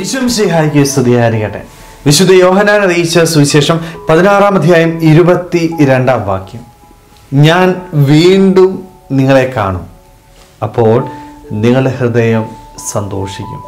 ഈശ്വംസിഹായിക്ക് സ്തുതിയായിരിക്കട്ടെ വിശുദ്ധ യോഹനാൻ അറിയിച്ച സുവിശേഷം പതിനാറാം അധ്യായം ഇരുപത്തി രണ്ടാം വാക്യം ഞാൻ വീണ്ടും നിങ്ങളെ കാണും അപ്പോൾ നിങ്ങളുടെ ഹൃദയം സന്തോഷിക്കും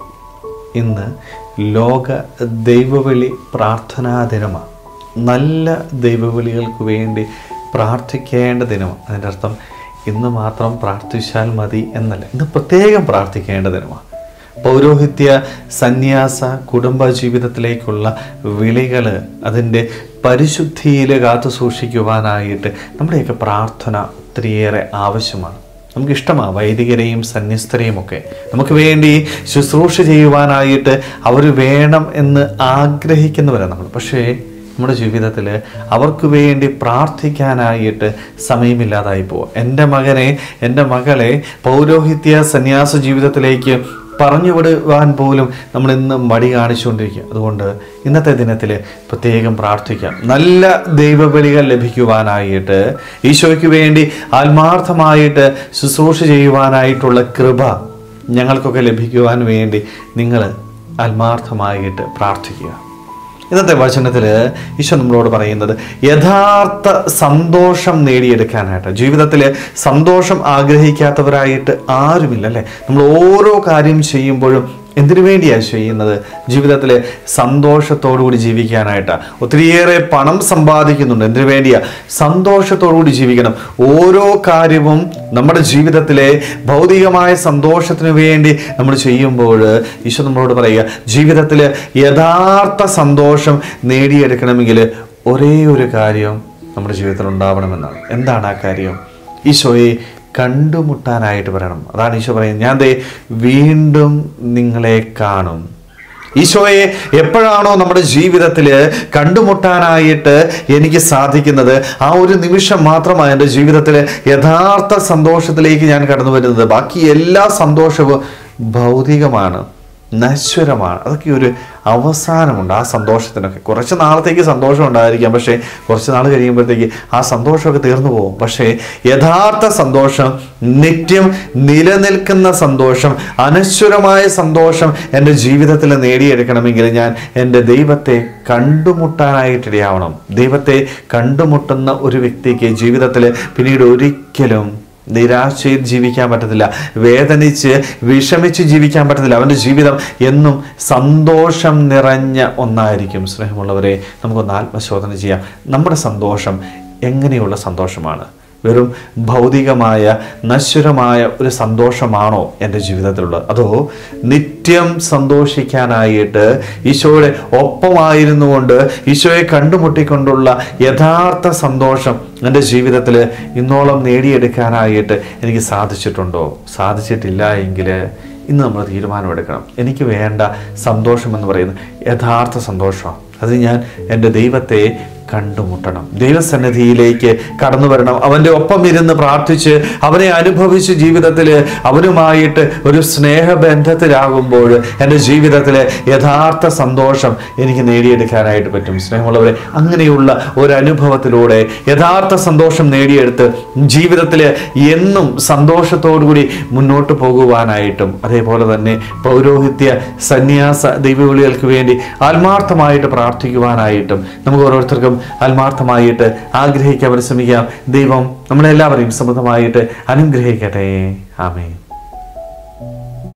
ഇന്ന് ലോക ദൈവവിളി പ്രാർത്ഥനാ ദിനമാണ് നല്ല ദൈവവിളികൾക്ക് വേണ്ടി പ്രാർത്ഥിക്കേണ്ട ദിനമാണ് അതിൻ്റെ അർത്ഥം ഇന്ന് മാത്രം പ്രാർത്ഥിച്ചാൽ മതി എന്നല്ല ഇന്ന് പ്രത്യേകം പ്രാർത്ഥിക്കേണ്ട ദിനമാണ് പൗരോഹിത്യ സന്യാസ കുടുംബ ജീവിതത്തിലേക്കുള്ള വിളികൾ അതിൻ്റെ പരിശുദ്ധിയിൽ കാത്തു സൂക്ഷിക്കുവാനായിട്ട് നമ്മുടെയൊക്കെ പ്രാർത്ഥന ഒത്തിരിയേറെ ആവശ്യമാണ് നമുക്കിഷ്ടമാണ് വൈദികരെയും സന്യസ്തരെയും ഒക്കെ നമുക്ക് വേണ്ടി ശുശ്രൂഷ ചെയ്യുവാനായിട്ട് അവർ വേണം എന്ന് ആഗ്രഹിക്കുന്നവരാണ് നമ്മൾ പക്ഷേ നമ്മുടെ ജീവിതത്തിൽ അവർക്ക് വേണ്ടി പ്രാർത്ഥിക്കാനായിട്ട് സമയമില്ലാതായി പോകും എൻ്റെ മകനെ എൻ്റെ മകളെ പൗരോഹിത്യ സന്യാസ ജീവിതത്തിലേക്ക് പറഞ്ഞു വിടുവാൻ പോലും നമ്മൾ ഇന്ന് മടി കാണിച്ചുകൊണ്ടിരിക്കുക അതുകൊണ്ട് ഇന്നത്തെ ദിനത്തിൽ പ്രത്യേകം പ്രാർത്ഥിക്കാം നല്ല ദൈവബലികൾ ലഭിക്കുവാനായിട്ട് ഈശോയ്ക്ക് വേണ്ടി ആത്മാർത്ഥമായിട്ട് ശുശ്രൂഷ ചെയ്യുവാനായിട്ടുള്ള കൃപ ഞങ്ങൾക്കൊക്കെ ലഭിക്കുവാൻ വേണ്ടി നിങ്ങൾ ആത്മാർത്ഥമായിട്ട് പ്രാർത്ഥിക്കുക ഇന്നത്തെ വചനത്തിൽ ഈശോ നമ്മളോട് പറയുന്നത് യഥാർത്ഥ സന്തോഷം നേടിയെടുക്കാനായിട്ട് ജീവിതത്തിൽ സന്തോഷം ആഗ്രഹിക്കാത്തവരായിട്ട് ആരുമില്ല അല്ലേ നമ്മൾ ഓരോ കാര്യം ചെയ്യുമ്പോഴും എന്തിനു വേണ്ടിയാണ് ചെയ്യുന്നത് ജീവിതത്തിൽ സന്തോഷത്തോടുകൂടി ജീവിക്കാനായിട്ടാണ് ഒത്തിരിയേറെ പണം സമ്പാദിക്കുന്നുണ്ട് എന്തിനു വേണ്ടിയാ സന്തോഷത്തോടുകൂടി ജീവിക്കണം ഓരോ കാര്യവും നമ്മുടെ ജീവിതത്തിലെ ഭൗതികമായ സന്തോഷത്തിന് വേണ്ടി നമ്മൾ ചെയ്യുമ്പോൾ ഈശോ നമ്മളോട് പറയുക ജീവിതത്തിൽ യഥാർത്ഥ സന്തോഷം നേടിയെടുക്കണമെങ്കിൽ ഒരേ ഒരു കാര്യം നമ്മുടെ ജീവിതത്തിൽ ഉണ്ടാവണമെന്നാണ് എന്താണ് ആ കാര്യം ഈശോയെ കണ്ടുമുട്ടാനായിട്ട് പറയണം അതാണ് ഈശോ പറയുന്നത് ഞാൻ ദേ വീണ്ടും നിങ്ങളെ കാണും ഈശോയെ എപ്പോഴാണോ നമ്മുടെ ജീവിതത്തിൽ കണ്ടുമുട്ടാനായിട്ട് എനിക്ക് സാധിക്കുന്നത് ആ ഒരു നിമിഷം മാത്രമാണ് എൻ്റെ ജീവിതത്തിൽ യഥാർത്ഥ സന്തോഷത്തിലേക്ക് ഞാൻ കടന്നു വരുന്നത് ബാക്കി എല്ലാ സന്തോഷവും ഭൗതികമാണ് നശ്വരമാണ് അതൊക്കെ ഒരു അവസാനമുണ്ട് ആ സന്തോഷത്തിനൊക്കെ കുറച്ച് നാളത്തേക്ക് സന്തോഷം ഉണ്ടായിരിക്കാം പക്ഷേ കുറച്ച് നാൾ കഴിയുമ്പോഴത്തേക്ക് ആ സന്തോഷമൊക്കെ തീർന്നു പോകും പക്ഷേ യഥാർത്ഥ സന്തോഷം നിത്യം നിലനിൽക്കുന്ന സന്തോഷം അനശ്വരമായ സന്തോഷം എൻ്റെ ജീവിതത്തിൽ നേടിയെടുക്കണമെങ്കിൽ ഞാൻ എൻ്റെ ദൈവത്തെ കണ്ടുമുട്ടാനായിട്ടിടയാവണം ദൈവത്തെ കണ്ടുമുട്ടുന്ന ഒരു വ്യക്തിക്ക് ജീവിതത്തിൽ പിന്നീട് ഒരിക്കലും നിരാശയിൽ ജീവിക്കാൻ പറ്റത്തില്ല വേദനിച്ച് വിഷമിച്ച് ജീവിക്കാൻ പറ്റത്തില്ല അവൻ്റെ ജീവിതം എന്നും സന്തോഷം നിറഞ്ഞ ഒന്നായിരിക്കും സ്നേഹമുള്ളവരെ നമുക്കൊന്ന് ആത്മശോധന ചെയ്യാം നമ്മുടെ സന്തോഷം എങ്ങനെയുള്ള സന്തോഷമാണ് വെറും ഭൗതികമായ നശ്വരമായ ഒരു സന്തോഷമാണോ എൻ്റെ ജീവിതത്തിലുള്ളത് അതോ നിത്യം സന്തോഷിക്കാനായിട്ട് ഈശോയുടെ ഒപ്പമായിരുന്നു കൊണ്ട് ഈശോയെ കണ്ടുമുട്ടിക്കൊണ്ടുള്ള യഥാർത്ഥ സന്തോഷം എൻ്റെ ജീവിതത്തിൽ ഇന്നോളം നേടിയെടുക്കാനായിട്ട് എനിക്ക് സാധിച്ചിട്ടുണ്ടോ സാധിച്ചിട്ടില്ല എങ്കിൽ ഇന്ന് നമ്മൾ തീരുമാനമെടുക്കണം എനിക്ക് വേണ്ട സന്തോഷം എന്ന് പറയുന്നത് യഥാർത്ഥ സന്തോഷമാണ് അത് ഞാൻ എൻ്റെ ദൈവത്തെ കണ്ടുമുട്ടണം ദൈവസന്നിധിയിലേക്ക് കടന്നു വരണം അവൻ്റെ ഒപ്പം ഇരുന്ന് പ്രാർത്ഥിച്ച് അവനെ അനുഭവിച്ച് ജീവിതത്തിൽ അവനുമായിട്ട് ഒരു സ്നേഹബന്ധത്തിലാകുമ്പോൾ എൻ്റെ ജീവിതത്തിലെ യഥാർത്ഥ സന്തോഷം എനിക്ക് നേടിയെടുക്കാനായിട്ട് പറ്റും സ്നേഹമുള്ളവരെ അങ്ങനെയുള്ള ഒരു അനുഭവത്തിലൂടെ യഥാർത്ഥ സന്തോഷം നേടിയെടുത്ത് ജീവിതത്തിൽ എന്നും സന്തോഷത്തോടുകൂടി മുന്നോട്ട് പോകുവാനായിട്ടും അതേപോലെ തന്നെ പൗരോഹിത്യ സന്യാസ ദൈവവിളികൾക്ക് വേണ്ടി ആത്മാർത്ഥമായിട്ട് പ്രാർത്ഥിക്കുവാനായിട്ടും നമുക്ക് ഓരോരുത്തർക്കും ആത്മാർത്ഥമായിട്ട് ആഗ്രഹിക്കാൻ പരിശ്രമിക്കാം ദൈവം നമ്മളെല്ലാവരെയും സമൃദ്ധമായിട്ട് അനുഗ്രഹിക്കട്ടെ ആമേ